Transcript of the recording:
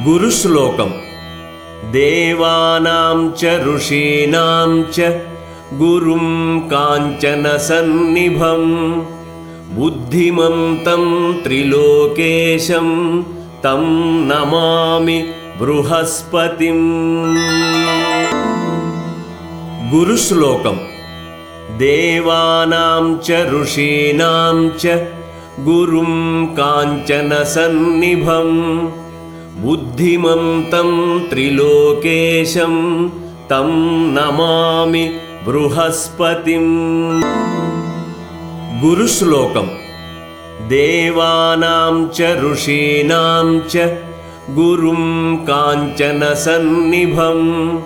గురుశ్లోకం దేవానాం చ ఋషీణాం చ గురుం కాంచనసన్నిభం బుద్ధిమంతం త్రిలోకేశం తం నమామి బృహస్పతిం గురుశ్లోకం దేవానాం చ ఋషీణాం చ గురుం కాంచనసన్నిభం బుద్ధిమంతం త్రిలోకేశం తం నమామి బృహస్పతిం గురుశ్లోకం దేవానాం చ ఋషీణాం చ గురుం కాంచనసన్నిభం